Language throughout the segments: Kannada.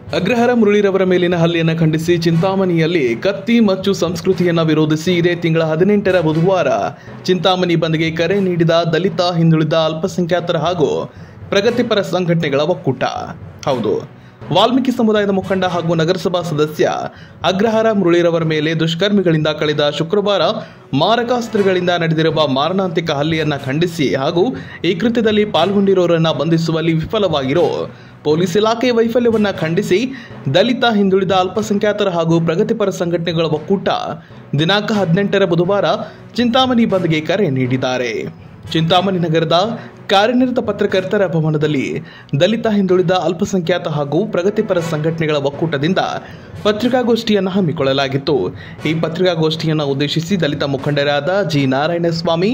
ಅಗ್ರಹಾರ ಮುರಳಿರವರ ಮೇಲಿನ ಹಲ್ಲೆಯನ್ನು ಖಂಡಿಸಿ ಚಿಂತಾಮಣಿಯಲ್ಲಿ ಕತ್ತಿ ಮತ್ತು ಸಂಸ್ಕೃತಿಯನ್ನು ವಿರೋಧಿಸಿ ಇದೇ ತಿಂಗಳ ಹದಿನೆಂಟರ ಬುಧವಾರ ಚಿಂತಾಮಣಿ ಬಂದ್ಗೆ ಕರೆ ನೀಡಿದ ದಲಿತ ಹಿಂದುಳಿದ ಅಲ್ಪಸಂಖ್ಯಾತರ ಹಾಗೂ ಪ್ರಗತಿಪರ ಸಂಘಟನೆಗಳ ಒಕ್ಕೂಟ ಹೌದು ವಾಲ್ಮೀಕಿ ಸಮುದಾಯದ ಮುಖಂಡ ಹಾಗೂ ನಗರಸಭಾ ಸದಸ್ಯ ಅಗ್ರಹಾರ ಮುರಳಿರವರ ಮೇಲೆ ದುಷ್ಕರ್ಮಿಗಳಿಂದ ಕಳೆದ ಶುಕ್ರವಾರ ಮಾರಕಾಸ್ತ್ರಗಳಿಂದ ನಡೆದಿರುವ ಮಾರಣಾಂತಿಕ ಹಲ್ಲೆಯನ್ನ ಖಂಡಿಸಿ ಹಾಗೂ ಈ ಕೃತ್ಯದಲ್ಲಿ ಪಾಲ್ಗೊಂಡಿರೋರನ್ನ ಬಂಧಿಸುವಲ್ಲಿ ವಿಫಲವಾಗಿರೋ ಪೊಲೀಸ್ ಇಲಾಖೆ ವೈಫಲ್ಯವನ್ನ ಖಂಡಿಸಿ ದಲಿತ ಹಿಂದುಳಿದ ಅಲ್ಪಸಂಖ್ಯಾತರ ಹಾಗೂ ಪ್ರಗತಿಪರ ಸಂಘಟನೆಗಳ ಒಕ್ಕೂಟ ದಿನಾಂಕ ಹದಿನೆಂಟರ ಬುಧವಾರ ಚಿಂತಾಮಣಿ ಬಂದ್ಗೆ ಕರೆ ನೀಡಿದ್ದಾರೆ ಚಿಂತಾಮಣಿ ನಗರದ ಕಾರ್ಯನಿರತ ಪತ್ರಕರ್ತರ ಭವನದಲ್ಲಿ ದಲಿತ ಹಿಂದುಳಿದ ಅಲ್ಪಸಂಖ್ಯಾತ ಹಾಗೂ ಪ್ರಗತಿಪರ ಸಂಘಟನೆಗಳ ಒಕ್ಕೂಟದಿಂದ ಪತ್ರಿಕಾಗೋಷ್ಠಿಯನ್ನು ಹಮ್ಮಿಕೊಳ್ಳಲಾಗಿತ್ತು ಈ ಪತ್ರಿಕಾಗೋಷ್ಠಿಯನ್ನು ಉದ್ದೇಶಿಸಿ ದಲಿತ ಮುಖಂಡರಾದ ಜಿ ನಾರಾಯಣಸ್ವಾಮಿ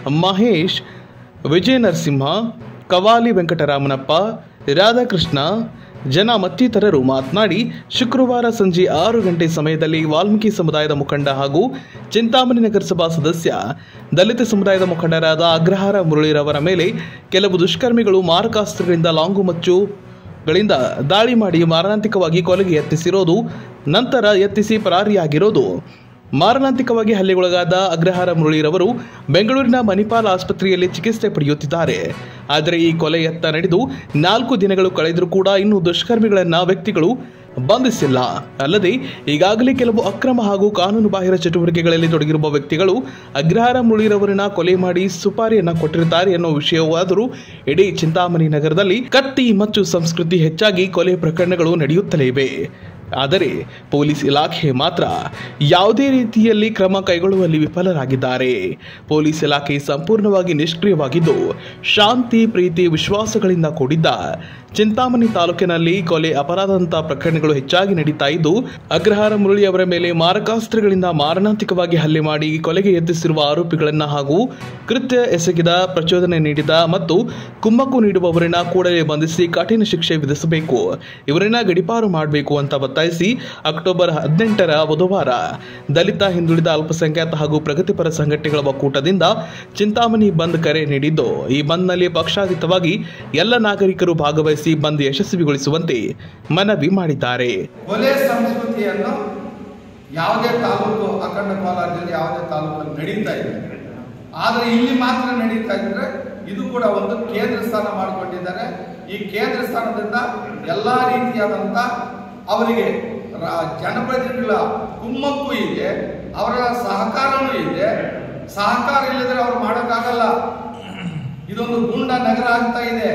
ಮಹೇಶ್ ವಿಜಯ ನರಸಿಂಹ ಕವಾಲಿ ವೆಂಕಟರಾಮನಪ್ಪ ರಾಧಾಕೃಷ್ಣ ಜನ ಮತ್ತಿತರರು ಮಾತನಾಡಿ ಶುಕ್ರವಾರ ಸಂಜೆ ಆರು ಗಂಟೆ ಸಮಯದಲ್ಲಿ ವಾಲ್ಮೀಕಿ ಸಮುದಾಯದ ಮುಖಂಡ ಹಾಗೂ ಚಿಂತಾಮಣಿ ನಗರಸಭಾ ಸದಸ್ಯ ದಲಿತ ಸಮುದಾಯದ ಮುಖಂಡರಾದ ಅಗ್ರಹಾರ ಮುರಳಿರವರ ಮೇಲೆ ಕೆಲವು ದುಷ್ಕರ್ಮಿಗಳು ಮಾರಕಾಸ್ತ್ರಗಳಿಂದ ಲಾಂಗು ಮಚ್ಚು ಗಳಿಂದ ದಾಳಿ ಮಾಡಿ ಮಾರಣಾಂತಿಕವಾಗಿ ಕೊಲೆಗೆ ಯತ್ನಿಸಿರೋದು ನಂತರ ಯತ್ನಿಸಿ ಪರಾರಿಯಾಗಿರೋದು ಮಾರಣಾಂತಿಕವಾಗಿ ಹಲ್ಲೆಗೊಳಗಾದ ಅಗ್ರಹಾರ ಮುರಳಿರವರು ಬೆಂಗಳೂರಿನ ಮಣಿಪಾಲ್ ಆಸ್ಪತ್ರೆಯಲ್ಲಿ ಚಿಕಿತ್ಸೆ ಪಡೆಯುತ್ತಿದ್ದಾರೆ ಆದರೆ ಈ ಕೊಲೆ ಯತ್ನ ನಡೆದು ನಾಲ್ಕು ದಿನಗಳು ಕಳೆದರೂ ಕೂಡ ಇನ್ನೂ ದುಷ್ಕರ್ಮಿಗಳನ್ನ ವ್ಯಕ್ತಿಗಳು ಬಂಧಿಸಿಲ್ಲ ಅಲ್ಲದೆ ಈಗಾಗಲೇ ಕೆಲವು ಅಕ್ರಮ ಹಾಗೂ ಕಾನೂನು ಬಾಹಿರ ಚಟುವಟಿಕೆಗಳಲ್ಲಿ ತೊಡಗಿರುವ ವ್ಯಕ್ತಿಗಳು ಅಗ್ರಹಾರ ಮುರಳಿರವರನ್ನ ಕೊಲೆ ಮಾಡಿ ಸುಪಾರಿಯನ್ನ ಕೊಟ್ಟಿರುತ್ತಾರೆ ಎನ್ನುವ ವಿಷಯವಾದರೂ ಇಡೀ ಚಿಂತಾಮಣಿ ನಗರದಲ್ಲಿ ಕತ್ತಿ ಮತ್ತು ಸಂಸ್ಕೃತಿ ಹೆಚ್ಚಾಗಿ ಕೊಲೆ ಪ್ರಕರಣಗಳು ನಡೆಯುತ್ತಲೇ ಇವೆ ಆದರೆ ಪೊಲೀಸ್ ಇಲಾಖೆ ಮಾತ್ರ ಯಾವುದೇ ರೀತಿಯಲ್ಲಿ ಕ್ರಮ ಕೈಗೊಳ್ಳುವಲ್ಲಿ ವಿಫಲರಾಗಿದ್ದಾರೆ ಪೊಲೀಸ್ ಇಲಾಖೆ ಸಂಪೂರ್ಣವಾಗಿ ನಿಷ್ಕ್ರಿಯವಾಗಿದ್ದು ಶಾಂತಿ ಪ್ರೀತಿ ವಿಶ್ವಾಸಗಳಿಂದ ಕೂಡಿದ್ದ ಚಿಂತಾಮಣಿ ತಾಲೂಕಿನಲ್ಲಿ ಕೊಲೆ ಅಪರಾಧದಂತಹ ಪ್ರಕರಣಗಳು ಹೆಚ್ಚಾಗಿ ನಡೀತಾ ಇದ್ದು ಅಗ್ರಹಾರ ಮುರಳಿ ಅವರ ಮೇಲೆ ಮಾರಕಾಸ್ತ್ರಗಳಿಂದ ಮಾರಣಾಂತಿಕವಾಗಿ ಹಲ್ಲೆ ಮಾಡಿ ಕೊಲೆಗೆ ಯತ್ನಿಸಿರುವ ಆರೋಪಿಗಳನ್ನ ಹಾಗೂ ಕೃತ್ಯ ಎಸಗಿದ ಪ್ರಚೋದನೆ ನೀಡಿದ ಮತ್ತು ಕುಮ್ಮಕ್ಕು ನೀಡುವವರನ್ನ ಕೂಡಲೇ ಬಂಧಿಸಿ ಕಠಿಣ ಶಿಕ್ಷೆ ವಿಧಿಸಬೇಕು ಇವರನ್ನ ಗಡಿಪಾರು ಮಾಡಬೇಕು ಅಂತ ಒತ್ತಾಯಿಸಿ ಅಕ್ಟೋಬರ್ ಹದಿನೆಂಟರ ಬುಧವಾರ ದಲಿತ ಹಿಂದುಳಿದ ಅಲ್ಪಸಂಖ್ಯಾತ ಹಾಗೂ ಪ್ರಗತಿಪರ ಸಂಘಟನೆಗಳ ಒಕ್ಕೂಟದಿಂದ ಚಿಂತಾಮಣಿ ಬಂದ್ ಕರೆ ನೀಡಿದ್ದು ಈ ಬಂದ್ನಲ್ಲಿ ಪಕ್ಷಾತೀತವಾಗಿ ಎಲ್ಲ ನಾಗರಿಕರು ಭಾಗವಹಿಸಿ ಬಂದ್ ಯಶಸ್ವಿಗೊಳಿಸುವಂತೆ ಮನವಿ ಮಾಡಿದ್ದಾರೆ ಕೊಲೆ ಸಂಸ್ಕೃತಿಯನ್ನು ಯಾವುದೇ ತಾಲೂಕು ಅಖಂಡ ಕೋಲಾರದಲ್ಲಿ ಯಾವುದೇ ತಾಲೂಕಲ್ಲಿ ನಡೀತಾ ಇದೆ ಆದರೆ ಇಲ್ಲಿ ಮಾತ್ರ ನಡೀತಾ ಇದ್ರೆ ಇದು ಕೂಡ ಒಂದು ಕೇಂದ್ರ ಸ್ಥಾನ ಮಾಡಿಕೊಂಡಿದ್ದಾರೆ ಈ ಕೇಂದ್ರ ಸ್ಥಾನದಿಂದ ಎಲ್ಲ ರೀತಿಯಾದಂಥ ಅವರಿಗೆ ರಾ- ಜನಪ್ರತಿನಿಧಿಗಳ ಕುಮ್ಮಕ್ಕು ಇದೆ ಅವರ ಸಹಕಾರನೂ ಇದೆ ಸಹಕಾರ ಇಲ್ಲದ್ರೆ ಅವ್ರು ಮಾಡೋಕ್ಕಾಗಲ್ಲ ಇದೊಂದು ಗುಂಡ ನಗರ ಆಗ್ತಾ ಇದೆ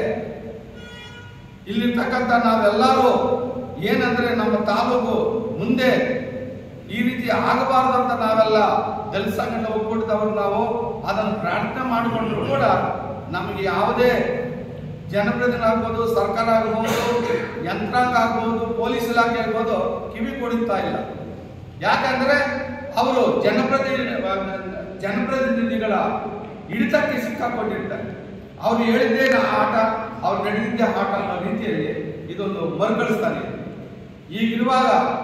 ಇಲ್ಲಿರ್ತಕ್ಕಂಥ ನಾವೆಲ್ಲರೂ ಏನಂದ್ರೆ ನಮ್ಮ ತಾಲೂಕು ಮುಂದೆ ಈ ರೀತಿ ಆಗಬಾರದಂತ ನಾವೆಲ್ಲ ದಲಿತ ಸಂಘಟನೆ ಒಕ್ಕೂಟದವರು ನಾವು ಅದನ್ನು ಪ್ರಾರ್ಥನೆ ಮಾಡಿಕೊಂಡ್ರು ಕೂಡ ನಮಗೆ ಯಾವುದೇ ಜನಪ್ರತಿನಿಧಿ ಆಗ್ಬೋದು ಸರ್ಕಾರ ಆಗ್ಬೋದು ಯಂತ್ರಾಂಗ ಆಗ್ಬೋದು ಪೊಲೀಸ್ ಇಲಾಖೆ ಆಗ್ಬೋದು ಕಿವಿ ಕೊಡುತ್ತಾ ಇಲ್ಲ ಯಾಕಂದ್ರೆ ಅವರು ಜನಪ್ರತಿನಿಧಿ ಜನಪ್ರತಿನಿಧಿಗಳ ಹಿಡಿತಕ್ಕೆ ಸಿಕ್ಕಾಕೊಂಡಿರ್ತಾರೆ ಅವ್ರು ಹೇಳಿದ್ದೇ ನಾ ಆಟ ಅವ್ರು ನಡೆದಿದ್ದೇ ಆಟ ಅನ್ನೋ ರೀತಿಯಲ್ಲಿ ಇದೊಂದು ಮರುಕಳಿಸ್ತಾನೆ ಈಗಿರುವಾಗ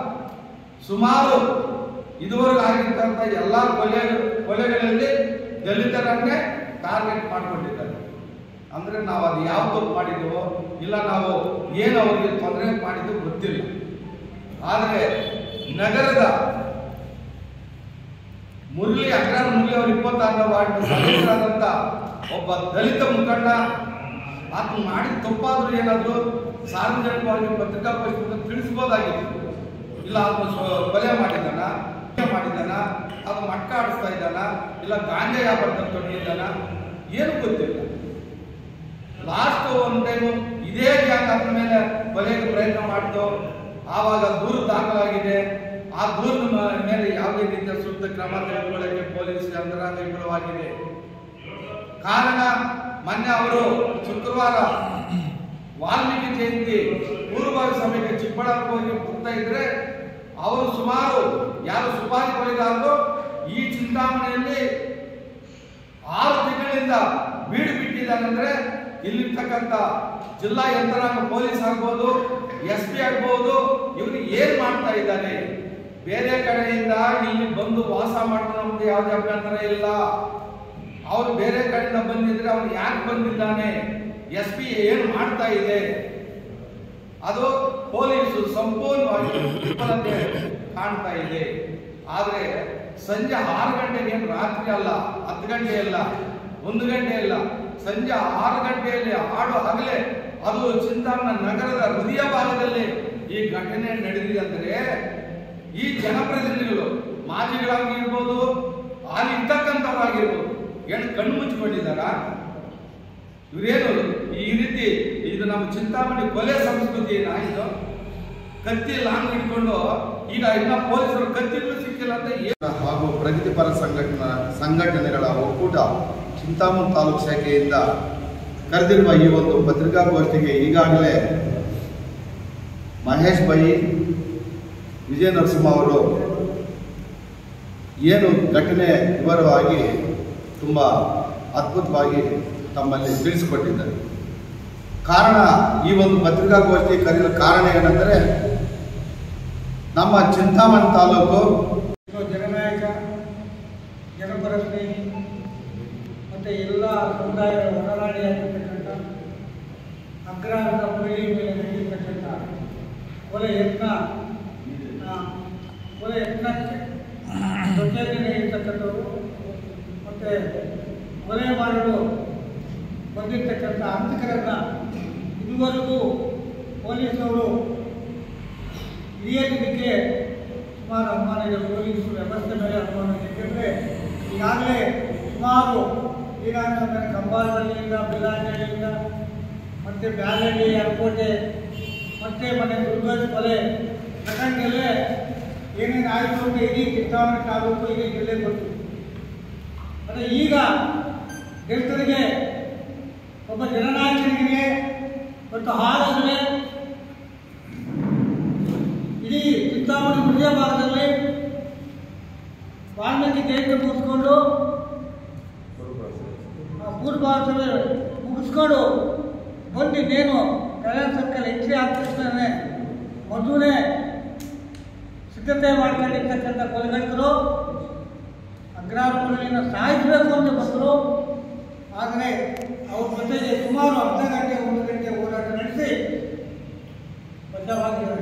ಸುಮಾರು ಇದುವರೆಗೂ ಆಗಿರ್ತಕ್ಕಂಥ ಎಲ್ಲ ಕೊಲೆ ಕೊಲೆಗಳಲ್ಲಿ ದಲಿತರನ್ನೇ ಟಾರ್ಗೆಟ್ ಮಾಡಿಕೊಂಡಿದ್ದಾರೆ ಅಂದ್ರೆ ನಾವು ಅದು ಯಾವ ತಪ್ಪು ಮಾಡಿದ್ವೋ ಇಲ್ಲ ನಾವು ಏನು ಅವರಿಗೆ ತೊಂದರೆ ಮಾಡಿದ್ದು ಗೊತ್ತಿಲ್ಲ ಆದರೆ ನಗರದ ಮುರಳಿ ಅಗ್ರಹಾರ ಮುರಳಿ ಅವರು ಇಪ್ಪತ್ತಾರನೇ ವಾರ್ಡ್ ಸದಸ್ಯರಾದಂಥ ಒಬ್ಬ ದಲಿತ ಮುಖಂಡ ಆತ ಮಾಡಿದ ತಪ್ಪಾದ್ರೂ ಏನಾದ್ರು ಸಾರ್ವಜನಿಕವಾಗಿ ಪತ್ರಿಕಾಗೋಷ್ಠಿ ತಿಳಿಸ್ಬೋದಾಗಿತ್ತು ಇಲ್ಲ ಅದನ್ನು ಕೊಲೆ ಮಾಡಿದ್ದಾನ ಹತ್ಯೆ ಮಾಡಿದ್ದಾನ ಅದು ಮಟ್ಕ ಆಡಿಸ್ತಾ ಇದ್ದಾನ ಇಲ್ಲ ಗಾಂಜಾ ವ್ಯಾಪಾರದಲ್ಲಿ ತೊಡಗಿದ್ದಾನ ಏನು ಗೊತ್ತಿಲ್ಲ ಲಾಸ್ಟ್ ಒಂದು ಟೈಮು ಇದೇ ಗ್ಯಾಂಗ್ ಅದ್ರ ಮೇಲೆ ಕೊಲೆಗೆ ಪ್ರಯತ್ನ ಮಾಡಿದ್ದು ಆವಾಗ ದೂರು ದಾಖಲಾಗಿದೆ ಆ ದೂರಿನ ಮ- ಮೇಲೆ ಯಾವುದೇ ರೀತಿಯ ಸೂಕ್ತ ಕ್ರಮ ತೆಗೆದುಕೊಳ್ಳಕ್ಕೆ ಪೊಲೀಸ್ ಯಂತ್ರಾಂಗ ವಿಫಲವಾಗಿದೆ ಕಾರಣ ಮೊನ್ನೆ ಅವರು ಶುಕ್ರವಾರ ವಾಲ್ಮೀಕಿ ಜಯಂತಿ ಪೂರ್ವಭಾವಿ ಸಭೆಗೆ ಚಿಕ್ಕಬಳ್ಳಾಪುರ ಹೋಗಿ ಹೋಗ್ತಾ ಇದ್ರೆ ಅವರು ಸುಮಾರು ಯಾರು ಸುಪಾರಿ ಕೊಲೆಗಾರರು ಈ ಚಿಂತಾಮಣಿಯಲ್ಲಿ ಆರು ತಿಂಗಳಿಂದ ಬೀಡು ಬಿಟ್ಟಿದ್ದಾನಂದ್ರೆ ಇಲ್ಲಿರ್ತಕ್ಕಂಥ ಜಿಲ್ಲಾ ಯಂತ್ರಾಂಗ ಪೊಲೀಸ್ ಆಗ್ಬೋದು ಎಸ್ ಪಿ ಆಗ್ಬೋದು ಇವ್ರು ಏನ್ ಮಾಡ್ತಾ ಇದ್ದಾರೆ ಬೇರೆ ಕಡೆಯಿಂದ ಇಲ್ಲಿ ಬಂದು ವಾಸ ಮಾಡ್ತಾ ನಮ್ಗೆ ಯಾವುದೇ ಅಭ್ಯಂತರ ಇಲ್ಲ ಅವ್ರು ಬೇರೆ ಕಡೆಯಿಂದ ಬಂದಿದ್ರೆ ಅವ್ರು ಯಾಕೆ ಬಂದಿದ್ದಾನೆ ಎಸ್ ಪಿ ಏನು ಮಾಡ್ತಾ ಇದೆ ಅದು ಪೊಲೀಸರು ಸಂಪೂರ್ಣವಾಗಿ ವಿಫಲತೆ ಕಾಣ್ತಾ ಇದೆ ಆದ್ರೆ ಸಂಜೆ ಆರು ಗಂಟೆಗೆ ಏನು ರಾತ್ರಿ ಅಲ್ಲ ಹತ್ತು ಗಂಟೆ ಅಲ್ಲ ಒಂದು ಗಂಟೆ ಅಲ್ಲ ಸಂಜೆ ಆರು ಗಂಟೆಯಲ್ಲಿ ಆಡು ಹಗಲೇ ಅದು ಚಿಂತಾಮಣ ನಗರದ ಹೃದಯ ಭಾಗದಲ್ಲಿ ಈ ಘಟನೆ ನಡೆದಿದೆ ಅಂದ್ರೆ ಈ ಜನಪ್ರತಿನಿಧಿಗಳು ಮಾಜಿಗಳಾಗಿರ್ಬೋದು ಅಲ್ಲಿ ಇರ್ತಕ್ಕಂಥವ್ರಾಗಿರ್ಬೋದು ಏನು ಕಣ್ಣು ಮುಚ್ಚಿಕೊಂಡಿದ್ದಾರ ಇವರೇನು ಈ ರೀತಿ ಇದು ನಮ್ಮ ಚಿಂತಾಮಣಿ ಕೊಲೆ ಸಂಸ್ಕೃತಿ ಏನಾಯಿತು ಕತ್ತಿ ಲಾಂಗ್ ಇಟ್ಕೊಂಡು ಈಗ ಇನ್ನ ಪೊಲೀಸರು ಕತ್ತಿಗಳು ಸಿಕ್ಕಿಲ್ಲ ಅಂತ ಏನ್ ಹಾಗೂ ಪ್ರಗತಿಪರ ಸಂಘಟನಾ ಸಂಘಟನೆಗಳ ಒಕ್ಕೂಟ ಚಿಂತಾಮಣಿ ತಾಲೂಕು ಶಾಖೆಯಿಂದ ಕರೆದಿರುವ ಈ ಒಂದು ಪತ್ರಿಕಾಗೋಷ್ಠಿಗೆ ಈಗಾಗಲೇ ಮಹೇಶ್ ಬೈ ವಿಜಯ ನರಸಿಂಹ ಅವರು ಏನು ಘಟನೆ ವಿವರವಾಗಿ ತುಂಬ ಅದ್ಭುತವಾಗಿ ತಮ್ಮಲ್ಲಿ ತಿಳಿಸಿಕೊಟ್ಟಿದ್ದಾರೆ ಕಾರಣ ಈ ಒಂದು ಪತ್ರಿಕಾಗೋಷ್ಠಿ ಕರೆಯಲು ಕಾರಣ ಏನೆಂದರೆ ನಮ್ಮ ಚಿಂತಾಮಣಿ ತಾಲೂಕು ಇದು ಜನನಾಯಕ ಜನಪರ ಸ್ನೇಹಿ ಮತ್ತು ಎಲ್ಲ ಸಮುದಾಯಗಳ ಒಡನಾಡಿಯಾಗಿರ್ತಕ್ಕಂಥ ಅಗ್ರಹಾರದ ಪೀಳಿ ಮೇಲೆ ನಡೆಯತಕ್ಕಂಥ ಕೊಲೆ ಯತ್ನ ಆ, ಕೊಲೆ ಯತ್ನಕ್ಕೆ ಜೊತೆಯಲ್ಲಿ ನಡೆಯತಕ್ಕಂಥವರು ಮತ್ತು ಕೊಲೆ ಮಾಡಲು ಬಂದಿರತಕ್ಕಂಥ ಹಂತಕರನ್ನ ಇದುವರೆಗೂ ಪೊಲೀಸವರು ಹಿರಿಯರಿಗೆ ಸುಮಾರು ಅನುಮಾನ ಇದೆ ಪೊಲೀಸ್ ವ್ಯವಸ್ಥೆ ಮೇಲೆ ಅನುಮಾನ ಇದೆ ಯಾಕೆಂದರೆ ಈಗಾಗಲೇ ಸುಮಾರು ಈಗಾಗಲೇ ಅಂದರೆ ಕಂಬಾರಹಳ್ಳಿಯಿಂದ ಬಿಲಾನಹಳ್ಳಿಯಿಂದ ಮತ್ತು ಬ್ಯಾಲಹಳ್ಳಿ ಅರಕೋಟೆ ಮತ್ತು ಮನೆ ದುರ್ಗದ ಕೊಲೆ ಪ್ರಕರಣದಲ್ಲೇ ಏನೇನು ಆಯಿತು ಅಂತ ಇಡೀ ಚಿಂತಾಮಣಿ ತಾಲೂಕು ಇಡೀ ಜಿಲ್ಲೆ ಗೊತ್ತು ಆದರೆ ಈಗ ದಲಿತರಿಗೆ ಒಬ್ಬ ಜನನಾಯಕನಿಗೆ ಮತ್ತು ಹಾಡಾಗಲೇ ಇಡೀ ಚಿಂತಾಮಣಿ ಹೃದಯ ಭಾಗದಲ್ಲಿ ವಾಲ್ಮೀಕಿ ಜಯಂತಿ ಮುಗಿಸ್ಕೊಂಡು ಆ ಪೂರ್ವ ಭಾರತವೇ ಮುಗಿಸ್ಕೊಂಡು ಬಂದು ಇನ್ನೇನು ಕಲ್ಯಾಣ ಸರ್ಕಲ್ ಎಂಟ್ರಿ ಆಗ್ತಿರ್ತಾನೆ ಮೊದಲನೇ ಸಿದ್ಧತೆ ಮಾಡ್ಕೊಂಡಿರ್ತಕ್ಕಂಥ ಕೊಲೆಗಡಕರು ಅಗ್ರಹಾರಪುರಲ್ಲಿನ ಸಾಯಿಸಬೇಕು ಅಂತ ಬಂದರು ಆದರೆ ಅವ್ರ ಜೊತೆಗೆ ಸುಮಾರು ಅರ್ಧ ಗಂಟೆ ಒಂದು ಗಂಟೆ ಹೋರಾಟ ನಡೆಸಿ ಬಚಾವಾಗಿದ್ದಾರೆ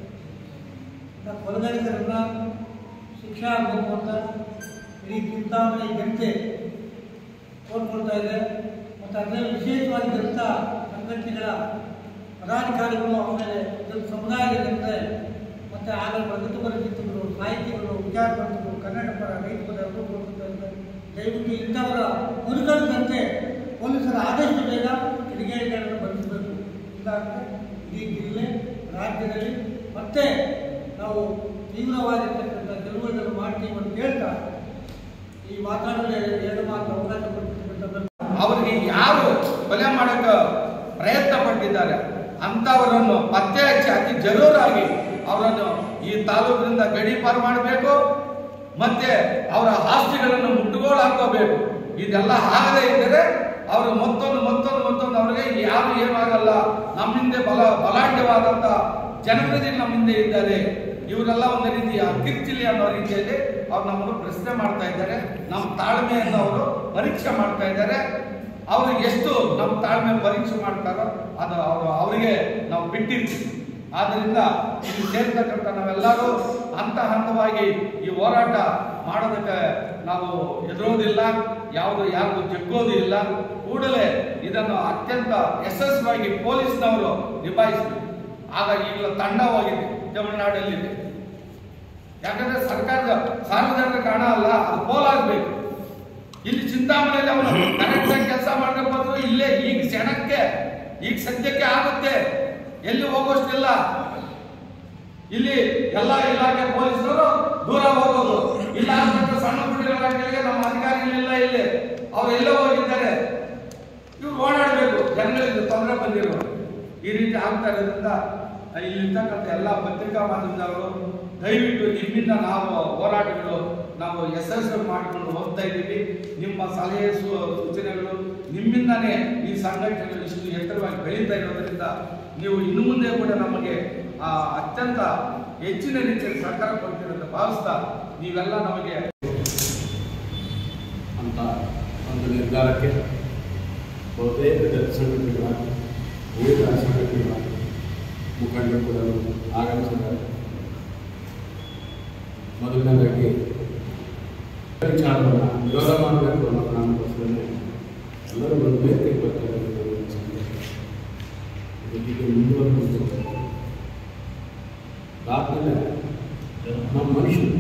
ಇಂಥ ಕೊಲೆಗಡಕರನ್ನ ಶಿಕ್ಷೆ ಆಗಬೇಕು ಅಂತ ಇಡೀ ಚಿಂತಾಮಣಿ ಜನತೆ ಕೋರ್ಕೊಳ್ತಾ ಇದೆ ಮತ್ತು ಅದರಲ್ಲಿ ವಿಶೇಷವಾಗಿ ದಲಿತ ಸಂಘಟನೆಗಳ ಪದಾಧಿಕಾರಿಗಳು ಆಮೇಲೆ ದಲಿತ ಸಮುದಾಯದ ಜನತೆ ಮತ್ತು ಆಗ ಪ್ರಗತಿಪರ ಚಿಂತಕರು ಸಾಹಿತಿಗಳು ವಿಚಾರವಂತರು ಕನ್ನಡ ಪರ ರೈತ ಪರ ಎಲ್ಲರೂ ಕೋರ್ಕೊಳ್ತಾ ಇದ್ದಾರೆ ದಯವಿಟ್ಟು ಇಂಥವರ ಮುರುಗದಂತೆ ಪೊಲೀಸರ ಆದಷ್ಟು ಬೇಗ ಕಿಡಿಗೇಡಿಗಳನ್ನು ಬಂಧಿಸಬೇಕು ಇಲ್ಲಾಂದರೆ ಇಡೀ ಜಿಲ್ಲೆ ರಾಜ್ಯದಲ್ಲಿ ಮತ್ತೆ ನಾವು ತೀವ್ರವಾಗಿರ್ತಕ್ಕಂಥ ಚಳುವಳಿಗಳನ್ನು ಮಾಡ್ತೀವಿ ಅಂತ ಹೇಳ್ತಾ ಈ ಮಾತಾಡಲು ಎರಡು ಮಾತು ಅವಕಾಶ ಕೊಟ್ಟಿರ್ತಕ್ಕಂಥ ಅವರಿಗೆ ಯಾರು ಕೊಲೆ ಮಾಡಕ್ಕೆ ಪ್ರಯತ್ನ ಪಟ್ಟಿದ್ದಾರೆ ಅಂತವರನ್ನು ಪತ್ತೆ ಹಚ್ಚಿ ಅತಿ ಜರೂರಾಗಿ ಅವರನ್ನು ಈ ತಾಲೂಕಿನಿಂದ ಗಡೀಪಾರು ಮಾಡಬೇಕು ಮತ್ತೆ ಅವರ ಆಸ್ತಿಗಳನ್ನು ಮುಟ್ಟುಗೋಲು ಹಾಕೋಬೇಕು ಇದೆಲ್ಲ ಆಗದೇ ಇದ್ದರೆ ಅವರು ಮತ್ತೊಂದು ಮತ್ತೊಂದು ಮತ್ತೊಂದು ಅವರಿಗೆ ಯಾರು ಏನಾಗಲ್ಲ ನಮ್ಮಿಂದ ಬಲ ಬಲಾಢ್ಯವಾದಂತ ಜನಪ್ರತಿನಿಧಿ ನಮ್ಮ ಹಿಂದೆ ಇದ್ದಾರೆ ಇವರೆಲ್ಲ ಒಂದು ರೀತಿಯ ಕಿರ್ಚಿಲಿ ಅನ್ನೋ ರೀತಿಯಲ್ಲಿ ಅವ್ರು ನಮ್ಮನ್ನು ಪ್ರಶ್ನೆ ಮಾಡ್ತಾ ಇದ್ದಾರೆ ನಮ್ಮ ತಾಳ್ಮೆಯನ್ನು ಅವರು ಪರೀಕ್ಷೆ ಮಾಡ್ತಾ ಇದ್ದಾರೆ ಅವರು ಎಷ್ಟು ನಮ್ಮ ತಾಳ್ಮೆ ಪರೀಕ್ಷೆ ಮಾಡ್ತಾರೋ ಅದು ಅವರು ಅವರಿಗೆ ನಾವು ಬಿಟ್ಟಿರ್ತೀವಿ ಆದ್ರಿಂದ ಇಲ್ಲಿ ಸೇರ್ತಕ್ಕಂಥ ನಾವೆಲ್ಲರೂ ಹಂತ ಹಂತವಾಗಿ ಈ ಹೋರಾಟ ಮಾಡೋದಕ್ಕೆ ನಾವು ಎದುರೋದಿಲ್ಲ ಯಾವುದು ಯಾರಿಗೂ ಜಗ್ಗೋದು ಇಲ್ಲ ಕೂಡಲೇ ಇದನ್ನು ಅತ್ಯಂತ ಯಶಸ್ವಿಯಾಗಿ ಪೊಲೀಸ್ನವರು ನಿಭಾಯಿಸಬೇಕು ಆಗ ಈಗಲೂ ತಂಡ ಹೋಗಿದೆ ತಮಿಳುನಾಡಲ್ಲಿದೆ ಯಾಕಂದ್ರೆ ಸರ್ಕಾರದ ಸಾರ್ವಜನಿಕ ಹಣ ಅಲ್ಲ ಅದು ಪೋಲಾಗಬೇಕು ಇಲ್ಲಿ ಚಿಂತಾಮಣಿಯಲ್ಲಿ ಅವನು ಕರೆಕ್ಟ್ ಆಗಿ ಕೆಲಸ ಮಾಡ್ಬೇಕು ಬಂದ್ರು ಇಲ್ಲೇ ಈಗ ಕ್ಷಣಕ್ಕೆ ಈಗ ಸದ್ಯಕ್ಕೆ ಆಗುತ್ತೆ ಎಲ್ಲಿ ಹೋಗೋಷ್ಟಿಲ್ಲ ಇಲ್ಲಿ ಎಲ್ಲ ಇಲಾಖೆ ಪೊಲೀಸರು ದೂರ ಹೋಗೋದು ಇಲ್ಲ ಅಂತಂದ್ರೆ ಸಣ್ಣ ಪುಟ್ಟ ಇಲಾಖೆಗಳಿಗೆ ನಮ್ಮ ಅಧಿಕಾರಿಗಳಿಲ್ಲ ಇಲ್ಲಿ ಅವ್ರು ಎಲ್ಲೋ ಹೋಗಿದ್ದಾರೆ ಇವ್ರು ಓಡಾಡಬೇಕು ಜನಗಳಿಗೆ ತೊಂದರೆ ಬಂದಿರುವ ಈ ರೀತಿ ಆಗ್ತಾ ಇರೋದ್ರಿಂದ ಇಲ್ಲಿರ್ತಕ್ಕಂಥ ಎಲ್ಲ ಪತ್ರಿಕಾ ಮಾಧ್ಯಮದವರು ದಯವಿಟ್ಟು ನಿಮ್ಮಿಂದ ನಾವು ಹೋರಾಟಗಳು ನಾವು ಯಶಸ್ವಿ ಮಾಡಿಕೊಂಡು ಹೋಗ್ತಾ ಇದ್ದೀವಿ ನಿಮ್ಮ ಸಲಹೆ ಸು- ಸೂಚನೆಗಳು ನಿಮ್ಮಿಂದನೇ ಈ ಸಂಘಟನೆಗಳು ಇಷ್ಟು ಎತ್ತರವಾಗಿ ಬೆಳೀತಾ ಇರೋದ್ರಿಂದ ನೀವು ಇನ್ನು ಮುಂದೆ ಕೂಡ ನಮಗೆ ಆ, ಅತ್ಯಂತ ಹೆಚ್ಚಿನ ರೀತಿಯಲ್ಲಿ ಸಹಕಾರ ಕೊಡ್ತೀರಂತ ಭಾವಿಸ್ತಾ ನೀವೆಲ್ಲ ನಮಗೆ ಅಂತ ಒಂದು ನಿರ್ಧಾರಕ್ಕೆ ಬಹುತೇಕ ದಲಿತ ಸಂಘಟನೆಗಳ ವಿವಿಧ ಸಂಘಟನೆಗಳ ಮುಖಂಡರು ಕೂಡ ಮೊದಲನೇದಾಗಿ ವಿಚಾರವನ್ನು ವಿರೋಧ ಮಾಡಬೇಕು ಅನ್ನೋ ಕಾರಣಕ್ಕೋಸ್ಕರನೇ ಎಲ್ಲರೂ ಒಂದು ವೇದಿಕೆಗೆ ಬರ್ತಾರೆ ಅನ್ನೋದು ಒಂದು ಸಂದೇಶ. ಇದು ಹೀಗೆ ಮುಂದುವರೆದು ಅದಾದಮೇಲೆ ನಮ್ಮ ಮನುಷ್ಯರು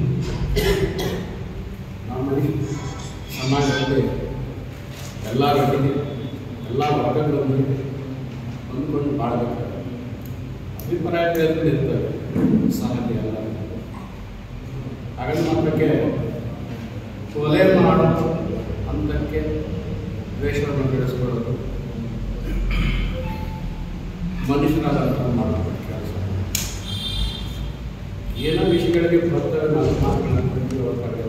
ನಮ್ಮ ಮನುಷ್ಯರು ಸಮಾಜದಲ್ಲಿ ಎಲ್ಲ ರೀತಿಗೆ ಎಲ್ಲ ವರ್ಗಗಳಲ್ಲಿ ಹೊಂದ್ಕೊಂಡು ಬಾಳಬೇಕಾಗುತ್ತೆ ಅಭಿಪ್ರಾಯಗಳು ಇರ್ತವೆ ಸಹಜ ಎಲ್ಲ ಹಾಗಾಗಿ ಮಾತ್ರಕ್ಕೆ ಕೊಲೆ ಮಾಡೋ ಹಂತಕ್ಕೆ ದ್ವೇಷವನ್ನು ಬೆಳೆಸ್ಕೊಳ್ಳೋದು ಮನುಷ್ಯನಾದಂಥ ಮಾಡಬೇಕು ಕೆಲಸ ಏನೋ ವಿಷಯಗಳಿಗೆ ಬರ್ತವೆ ನಾವು ಮಾತನಾಡ್ಕೊಂಡು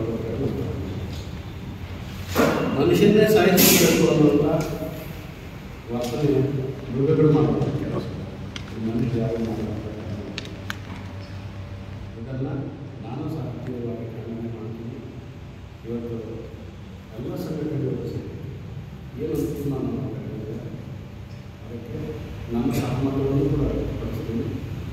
ಮನುಷ್ಯನೇ ಸಾಯಿಸಬೇಕು ಅನ್ನೋಂಥ ವರ್ತನೆ ಮೃಗಗಳು ಮಾಡಬೇಕು ಕೆಲಸ ಮನುಷ್ಯ ಯಾರು ಮಾಡಬೇಕು ಇದನ್ನು ನಾನು ಸಹ ತೀವ್ರವಾಗಿ ಖಂಡನೆ ಮಾಡ್ತೀನಿ ಇವತ್ತು ಎಲ್ಲ ಸಂಘಟನೆಗಳು ಸೇರಿ ಏನು ತೀರ್ಮಾನ ಮಾಡಿದ್ದಾರೆ ಅದಕ್ಕೆ ನನ್ನ ಸಹಮತವನ್ನು ಕೂಡ ವ್ಯಕ್ತಪಡಿಸ್ತೀನಿ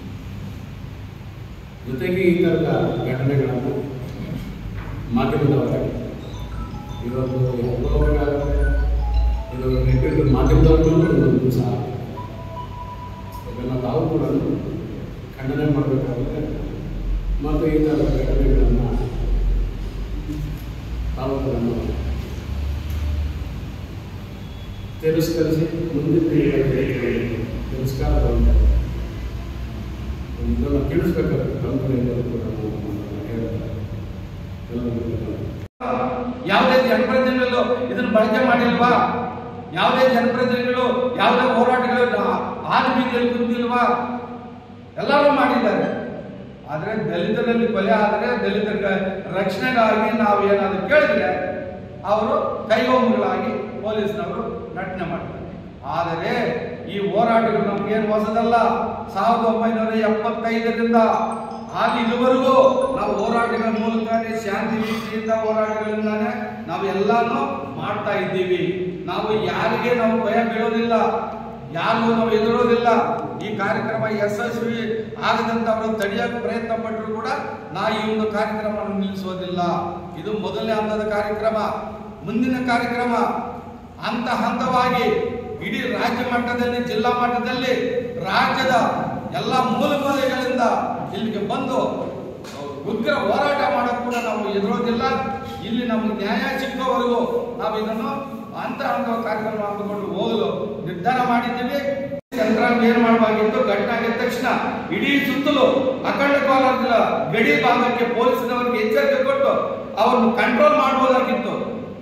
ಜೊತೆಗೆ ಈ ಥರದ ಘಟನೆಗಳನ್ನು ಮಾಧ್ಯಮದವರಾಗಿ ಇವತ್ತು ಎಲ್ಲೋಗಾಗುತ್ತೆ ಇದು ನೆಟ್ಟಿದ್ದು ಮಾಧ್ಯಮದವ್ರಿಗೂ ಒಂದು ಸಹ ಇದನ್ನು ತಾವು ಕೂಡ ಖಂಡನೆ ಮಾಡಬೇಕಾಗುತ್ತೆ ಮತ್ತು ಈ ಥರದ ಘಟನೆಗಳನ್ನು ತಾವು ಅದನ್ನು ತಿರಸ್ಕರಿಸಿ ಮುಂದಿನ ಪೀಳಿಗೆಗೆ ತಿರಸ್ಕಾರ ಬರುತ್ತೆ ಇದನ್ನು ತಿಳಿಸ್ಬೇಕಾಗುತ್ತೆ ಕಂಪನಿಯಲ್ಲೂ ಕೂಡ ನಾವು ಹೇಳ್ತಾರೆ ಎಲ್ಲರಿಗೂ ಧನ್ಯವಾದ. ಯಾವುದೇ ಜನಪ್ರತಿನಿಧಿಗಳು ಇದನ್ನು ಬಳಕೆ ಮಾಡಿಲ್ವಾ ಯಾವುದೇ ಜನಪ್ರತಿನಿಧಿಗಳು ಯಾವುದೇ ಹೋರಾಟಗಳು ಆದಿ ಬೀದಿಯಲ್ಲಿ ಕುಂತಿಲ್ವಾ ಎಲ್ಲರೂ ಮಾಡಿದ್ದಾರೆ ಆದರೆ ದಲಿತರಲ್ಲಿ ಕೊಲೆ ಆದರೆ ದಲಿತರ ರಕ್ಷಣೆಗಾಗಿ ನಾವು ಏನಾದರೂ ಕೇಳಿದ್ರೆ ಅವರು ಕೈಗೊಂಬುಗಳಾಗಿ ಪೊಲೀಸ್ನವರು ನಟನೆ ಮಾಡ್ತಾರೆ ಆದರೆ ಈ ಹೋರಾಟಗಳು ನಮಗೇನು ಹೊಸದಲ್ಲ ಸಾವಿರದ ಒಂಬೈನೂರ ಎಪ್ಪತ್ತೈದರಿಂದ ಆಗ ಇದುವರೆಗೂ ನಾವು ಹೋರಾಟಗಳ ಮೂಲಕನೇ ಶಾಂತಿ ರೀತಿಯಿಂದ ಹೋರಾಟಗಳಿಂದಾನೆ ನಾವು ಎಲ್ಲಾನು ಮಾಡ್ತಾ ಇದ್ದೀವಿ ನಾವು ಯಾರಿಗೆ ನಾವು ಭಯ ಬೀಳೋದಿಲ್ಲ ಯಾರಿಗೂ ನಾವು ಎದುರೋದಿಲ್ಲ ಈ ಕಾರ್ಯಕ್ರಮ ಯಶಸ್ವಿ ಆಗದಂತ ಅವರು ತಡೆಯಕ್ಕೆ ಪ್ರಯತ್ನ ಪಟ್ಟರು ಕೂಡ ನಾವು ಈ ಒಂದು ಕಾರ್ಯಕ್ರಮವನ್ನು ನಿಲ್ಲಿಸೋದಿಲ್ಲ ಇದು ಮೊದಲನೇ ಹಂತದ ಕಾರ್ಯಕ್ರಮ ಮುಂದಿನ ಕಾರ್ಯಕ್ರಮ ಹಂತ ಹಂತವಾಗಿ ಇಡೀ ರಾಜ್ಯ ಮಟ್ಟದಲ್ಲಿ ಜಿಲ್ಲಾ ಮಟ್ಟದಲ್ಲಿ ರಾಜ್ಯದ ಎಲ್ಲ ಮೂಲ ಮೂಲೆಗಳಿಂದ ಇಲ್ಲಿಗೆ ಬಂದು ಉಗ್ರ ಹೋರಾಟ ಮಾಡಕ್ ಕೂಡ ನಾವು ಎದುರೋದಿಲ್ಲ ಇಲ್ಲಿ ನಮಗೆ ನ್ಯಾಯ ಸಿಕ್ಕವರೆಗೂ ನಾವು ಇದನ್ನು ಹಂತ ಹಂತ ಕಾರ್ಯಕ್ರಮ ಹಾಕಿಕೊಂಡು ಹೋಗಲು ನಿರ್ಧಾರ ಮಾಡಿದ್ದೀವಿ ಯಂತ್ರಾಂಗ ಏನ್ ಮಾಡಬೇಕಾಗಿತ್ತು ಘಟನೆ ಆಗಿದ ತಕ್ಷಣ ಇಡೀ ಸುತ್ತಲೂ ಅಖಂಡ ಕಾಲದ ಗಡಿ ಭಾಗಕ್ಕೆ ಪೊಲೀಸ್ನವರಿಗೆ ಎಚ್ಚರಿಕೆ ಕೊಟ್ಟು ಅವರನ್ನು ಕಂಟ್ರೋಲ್ ಮಾಡಬಹುದಾಗಿತ್ತು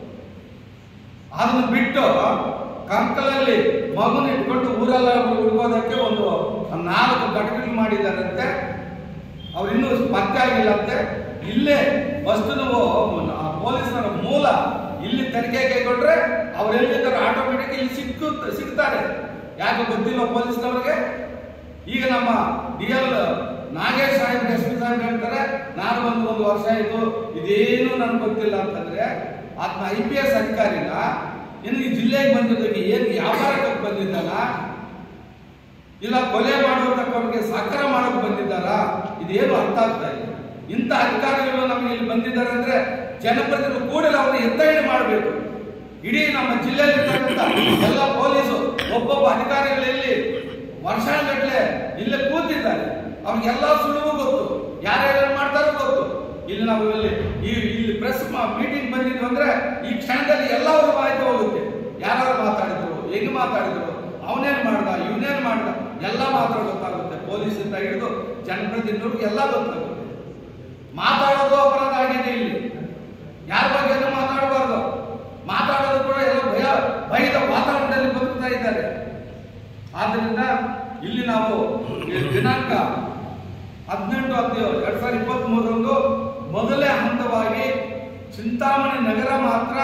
ಅದನ್ನು ಬಿಟ್ಟು ಕಂಕಲಲ್ಲಿ ಮಗುನ ಇಟ್ಕೊಂಡು ಊರೆಲ್ಲ ಹುಡುಕೋದಕ್ಕೆ ಒಂದು ನಾಲ್ಕು ಘಟಕಗಳು ಮಾಡಿದಾರಂತೆ ಅವ್ರು ಇನ್ನೂ ಪತ್ತೆ ಆಗಿಲ್ಲಂತೆ ಇಲ್ಲೇ ವಸ್ತುನು ಪೊಲೀಸರ ಮೂಲ ಇಲ್ಲಿ ತನಿಖೆ ಕೈಗೊಂಡ್ರೆ ಅವ್ರು ಎಲ್ಲಿದ್ದಾರೆ ಆಟೋಮೆಟಿಕ್ ಇಲ್ಲಿ ಸಿಕ್ಕು ಸಿಗ್ತಾರೆ ಯಾಕೆ ಗೊತ್ತಿಲ್ಲ ಪೊಲೀಸ್ನವ್ರಿಗೆ ಈಗ ನಮ್ಮ ಡಿ ಎಲ್ ನಾಗೇಶ್ ಸಾಹೇಬ್ ಎಸ್ ಪಿ ಸಾಹೇಬ್ ಹೇಳ್ತಾರೆ ನಾನು ಒಂದು ಒಂದು ವರ್ಷ ಆಯಿತು ಇದೇನು ನನ್ಗೆ ಗೊತ್ತಿಲ್ಲ ಅಂತಂದ್ರೆ ಆತ್ಮ ಐ ಪಿ ಎಸ್ ಅಧಿಕಾರಿನ ನಿನಗೆ ಜಿಲ್ಲೆಗೆ ಬಂದಿದ್ದಕ್ಕೆ ಏನು ವ್ಯಾಪಾರಕ್ಕೆ ಬಂದಿದ್ದಾನ ಇಲ್ಲ ಕೊಲೆ ಮಾಡುವುದಕ್ಕೆ ಸಹಕಾರ ಮಾಡೋಕೆ ಬಂದಿದ್ದಾರಾ ಇದೇನು ಅರ್ಥ ಆಗ್ತಾ ಇಲ್ಲ ಇಂಥ ಅಧಿಕಾರಿಗಳು ನಮಗೆ ಇಲ್ಲಿ ಬಂದಿದ್ದಾರೆ ಅಂದ್ರೆ ಜನಪ್ರತಿನಿಧಿಗಳು ಕೂಡಲೇ ಅವ್ರನ್ನ ಎತ್ತರಣೆ ಮಾಡಬೇಕು ಇಡೀ ನಮ್ಮ ಜಿಲ್ಲೆಯಲ್ಲಿರ್ತಕ್ಕಂಥ ಎಲ್ಲ ಪೊಲೀಸು ಒಬ್ಬೊಬ್ಬ ಅಧಿಕಾರಿಗಳಲ್ಲಿ ವರ್ಷಗಟ್ಟಲೆ ಇಲ್ಲೇ ಕೂತಿದ್ದಾರೆ ಅವ್ರಿಗೆಲ್ಲ ಸುಳುವು ಗೊತ್ತು ಯಾರ್ಯಾರು ಮಾಡ್ತಾರೋ ಗೊತ್ತು ಇಲ್ಲಿ ನಾವು ಇಲ್ಲಿ ಈ ಇಲ್ಲಿ ಪ್ರೆಸ್ ಮೀಟಿಂಗ್ ಬಂದಿದ್ವು ಅಂದ್ರೆ ಈ ಕ್ಷಣದಲ್ಲಿ ಎಲ್ಲರೂ ಮಾಹಿತಿ ಹೋಗುತ್ತೆ ಯಾರು ಮಾತಾಡಿದ್ರು ಹೆಂಗ್ ಮಾತಾಡಿದ್ರು ಅವನೇನ್ ಮಾಡ್ದ ಇವನೇನ್ ಮಾಡ್ದ ಎಲ್ಲ ಮಾತ್ರ ಗೊತ್ತಾಗುತ್ತೆ ಪೊಲೀಸಿಂದ ಹಿಡಿದು ಜನಪ್ರತಿನಿಧಿಗಳು ಎಲ್ಲ ಗೊತ್ತಾಗುತ್ತೆ ಮಾತಾಡೋದು ಅಪರಾಧ ಆಗಿದೆ ಇಲ್ಲಿ ಯಾರ ಬಗ್ಗೆ ಮಾತಾಡಬಾರ್ದು ಮಾತಾಡೋದು ಕೂಡ ಎಲ್ಲ ಭಯ ಭಯದ ವಾತಾವರಣದಲ್ಲಿ ಬದುಕ್ತಾ ಇದ್ದಾರೆ ಆದ್ದರಿಂದ ಇಲ್ಲಿ ನಾವು ಈ ದಿನಾಂಕ ಹದಿನೆಂಟು ಹದಿನೇಳು ಎರಡ್ ಸಾವಿರದ ಇಪ್ಪತ್ತ್ ಮೂರರಂದು ಮೊದಲೇ ಹಂತವಾಗಿ ಚಿಂತಾಮಣಿ ನಗರ ಮಾತ್ರ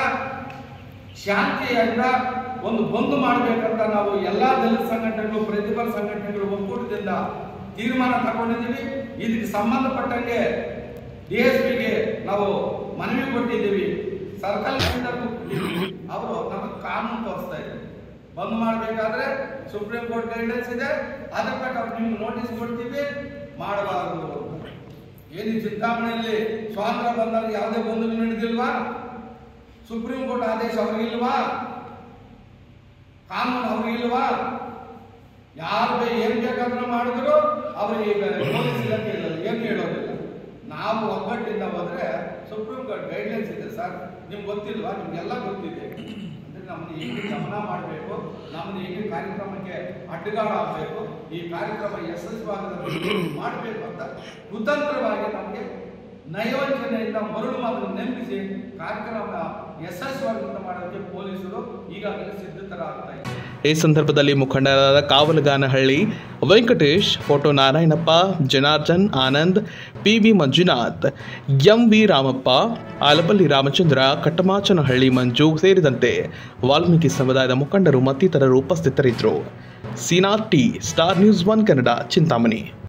ಶಾಂತಿಯಿಂದ ಒಂದು ಬಂದು ಮಾಡಬೇಕಂತ ನಾವು ಎಲ್ಲಾ ದಲಿತ ಸಂಘಟನೆಗಳು ಪ್ರತಿಭಾ ಸಂಘಟನೆಗಳು ಒಕ್ಕೂಟದಿಂದ ತೀರ್ಮಾನ ತಗೊಂಡಿದ್ದೀವಿ ಇದಕ್ಕೆ ಸಂಬಂಧಪಟ್ಟಂಗೆ ಡಿ ಎಸ್ ಪಿಗೆ ನಾವು ಮನವಿ ಕೊಟ್ಟಿದ್ದೀವಿ ಸರ್ಕಲ್ ಅವರು ನಮಗೆ ಕಾನೂನು ತೋರಿಸ್ತಾ ಇದ್ದಾರೆ ಬಂದ್ ಮಾಡಬೇಕಾದ್ರೆ ಸುಪ್ರೀಂ ಕೋರ್ಟ್ ಗೈಡೆನ್ಸ್ ಇದೆ ಅದರ ಪ್ರಕಾರ ನಿಮ್ಗೆ ನೋಟಿಸ್ ಕೊಡ್ತೀವಿ ಮಾಡಬಾರದು ಅಂತ. ಏನು ಈ ಚಿಂತಾಮಣಿಯಲ್ಲಿ ಸ್ವಾತಂತ್ರ್ಯ ಬಂದಾಗ ಯಾವುದೇ ಬಂಧು ನಡೆದಿಲ್ವಾ ಸುಪ್ರೀಂ ಕೋರ್ಟ್ ಆದೇಶ ಅವ್ರಿಗಿಲ್ವಾ ಕಾನೂನು ಅವ್ರಿಗಿಲ್ವಾ ಯಾರು ಬೇ- ಏನ್ ಬೇಕಾದ್ರೂ ಮಾಡಿದ್ರು ಅವ್ರಿಗೆ ಈಗ ಪೊಲೀಸ್ ಇಲಾಖೆ ಇಲ್ಲ ಏನು ಹೇಳೋದಿಲ್ಲ ನಾವು ಒಗ್ಗಟ್ಟಿಂದ ಹೋದ್ರೆ ಸುಪ್ರೀಂ ಕೋರ್ಟ್ ಗೈಡ್ಲೈನ್ಸ್ ಇದೆ ಸರ್ ನಿಮ್ಗೆ ಗೊತ್ತಿಲ್ವಾ ನಿಮ್ಗೆಲ್ಲ ಗೊತ್ತಿದೆ ಅಂದ್ರೆ ನಮ್ದು ಹೇಗೆ ಗಮನ ಮಾಡಬೇಕು ನಮ್ದು ಹೇಗೆ ಕಾರ್ಯಕ್ರಮಕ್ಕೆ ಅಡ್ಡಗಾಡ ಆಗಬೇಕು ಈ ಕಾರ್ಯಕ್ರಮ ಯಶಸ್ವಿಯಾಗದಂತೆ ಮಾಡಬೇಕು ಅಂತ ಕುತಂತ್ರವಾಗಿ ನಮಗೆ ನಯವಂಚನೆಯಿಂದ ಮರಳು ಮಾತ್ರ ನೆಂಬಿಸಿ ಕಾರ್ಯಕ್ರಮ ಯಶಸ್ವಿಯಾಗುವಂತೆ ಮಾಡೋದಕ್ಕೆ ಪೊಲೀಸರು ಈಗಾಗಲೇ ಸಿದ್ಧತರಾಗ್ತಾ ಇದ್ದಾರೆ ಈ ಸಂದರ್ಭದಲ್ಲಿ ಮುಖಂಡರಾದ Kavalaganahalli Venkatesh photo Narayanappa Janardhan Anand P V Manjunath M V Ramappa Alapalli Ramachandra Kattamachanahalli Manju ಸೇರಿದಂತೆ ವಾಲ್ಮೀಕಿ ಸಮುದಾಯದ ಮುಖಂಡರು ಮತ್ತಿತರರು ಉಪಸ್ಥಿತರಿದ್ದರು ಸಿನಾರ್ T star news one Kannada Chintamani